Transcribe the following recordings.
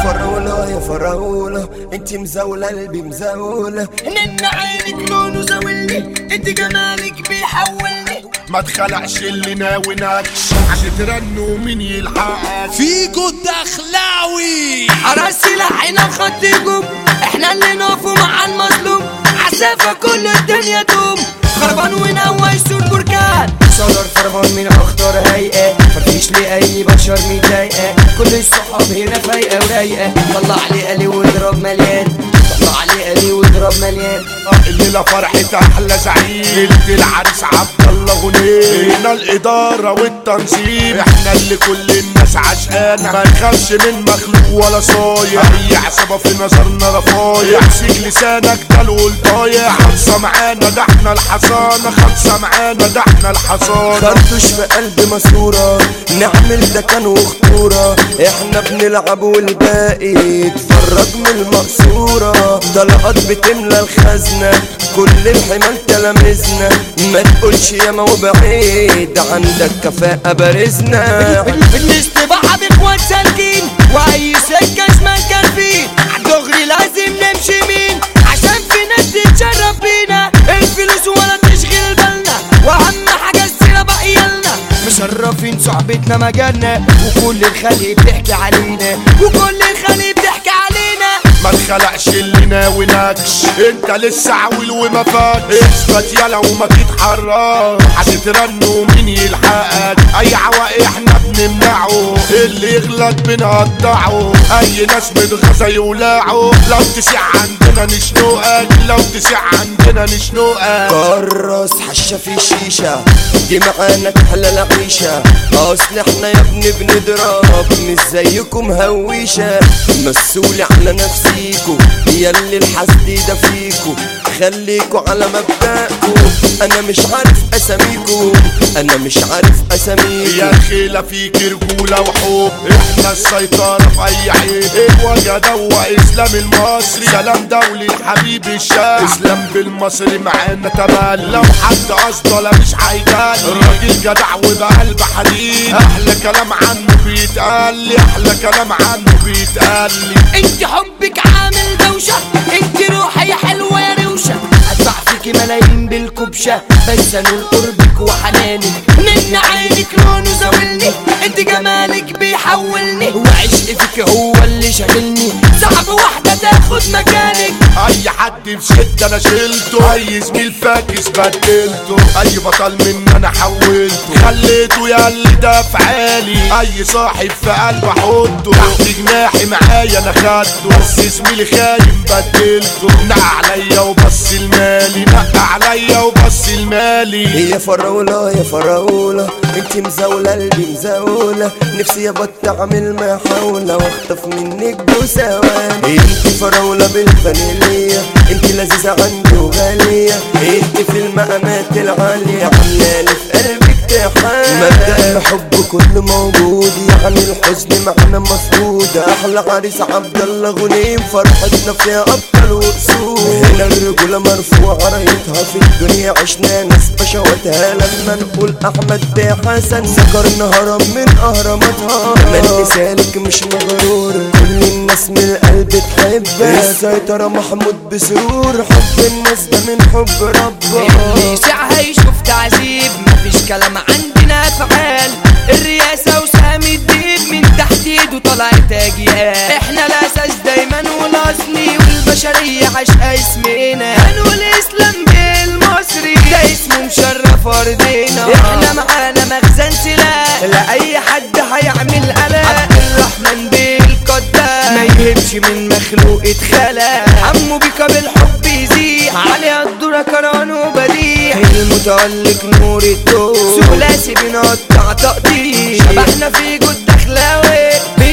فراولة يا فراولة انت مزاولة قلبي مزاولة نن عينك لونه زاولني انت جمالك بيحولني ما تخلعش اللي ناوي نكش عشان ترنوا مين يلحقك فيجو الدخلاوي حراس سلاحنا وخط هجوم احنا اللي نقفوا مع المظلوم عسافة كل الدنيا توم خربان ونوي سور بركان صدر فرمان من اخطر هيئة مفيش لي اي بشر مضايقة كل الصحاب هنا فايقة ورايقة طلع لي قلي واضرب مليان طلع لي قلي واضرب مليان الليلة فرحة أحلى زعيم ليلة العريس عبد الله غنيم هنا الإدارة والتنظيم احنا اللي كل الناس عشقانا ما نخافش من مخلوق ولا صايع أي عصابة في نظرنا رفايع امسك لسانك ده القول ضايع خلصة معانا ده احنا الحصانة خلصة معانا ده احنا الحصانة خرطوش في قلب ماسورة نعمل ده كان وخطورة احنا بنلعب والباقي اتفرج من المقصورة طلقات بتملى الخزنة كل الحمال تلامذنا ما تقولش ياما وبعيد عندك كفاءة بارزنا بالاستباحة باخوات سالكين واي سكة شمال كان فيه دغري لازم نمشي مين عشان في ناس تتشرف بينا الفلوس ولا تشغل بالنا واهم حاجة السيرة بقيالنا مشرفين صحبتنا مجالنا وكل الخلق بتحكي علينا وكل الخلق بتحكي علينا ما تخلقش اللي ناوي نكش انت لسه عويل وما فاتش اثبت يلا وما تتحرك هتترنوا مين يلحقك اي عواقب احنا بنمنعه اللي يغلط بنقطعه اي ناس متغزى يولعه لو تسيع عندنا نشنقك لو تسيع عندنا نشنقك كرس حشة في شيشة دي معانا تحلى العيشة اصل احنا يا ابني بنضرب مش زيكم هويشة مسؤولي على نفسيكو ياللي الحسد ده فيكو خليكوا على مبدأكو انا مش عارف اساميكو انا مش عارف اساميكو يا خيلة فيك رجولة وحب احنا السيطرة في اي عيب الوجه دوا اسلام المصري سلام دولي الحبيب الشاب اسلام بالمصري معانا تمال لو حد قصده لا مش هيجال راجل جدع وبقلب حديد احلى كلام عنه بيتقال لي احلى كلام عنه بيتقال لي انت حبك عامل دوشة انت روحي يا حلوة يا روشة ادفع فيكي ملايين بالكبشة بس انول قربك وحنانك من عينك لونه زاولني انت جمالك بيحولني وعشق فيك هو اللي شاغلني صعب واحدة تاخد مكانك اي حد في شدة انا شلته اي زميل فاكس بدلته اي بطل من انا حولته خليته يا اللي ده في عالي اي صاحب في قلب احطه تحت جناحي معايا انا خدته بس زميلي خاين بدلته نقع عليا وبص المالي نقع عليا وبص المالي يا فراولة يا فراولة انت مزاولة قلبي مزاولة نفسي يا بط اعمل محاولة واخطف منك بوسوان انت فراولة بالفانيلية انت لذيذة عندي وغالية انت في المقامات العالية عاملالي في قلبك تحان مبدأ الحب كله موجود يعني الحزن معنا مفقود احلى عريس عبد الله غنيم فرحتنا فيها ابطال واسود هنا الرجولة مرفوعة رايتها في الدنيا عشنا ناس بشواتها لما نقول احمد بيه حسن ذكرنا هرم من اهراماتها من سالك مش مغرور كل الناس من القلب تحبك السيطرة محمود بسرور حب الناس ده من حب ربك اللي ساعها يشوف تعذيب مفيش كلام عندنا افعال الرئاسة وسامي الديب من تحت ايده طلعت اجيال احنا الاساس دايما والاصلي والبشرية عشقة اسمنا هنقول اسلام بالمصري ده اسمه مشرف ارضنا احنا معانا مخزن سلاح لا اي حد هيعمل قلق عبد الرحمن بالقدام ما يهبش من مخلوق اتخلق عمو بيكا بالحب يزيح عليها الدورة كران وبديع المتألق نور الدور ثلاثي بنقطع تقطيع شبحنا في جود دخلاوي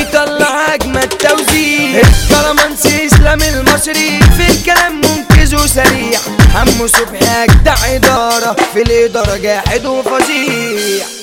بيطلع اجمد توزيع الكلامانسي اسلام المصري في الكلام منقذ وسريع حمو صبحي اجدع اداره في الاداره جاحد وفظيع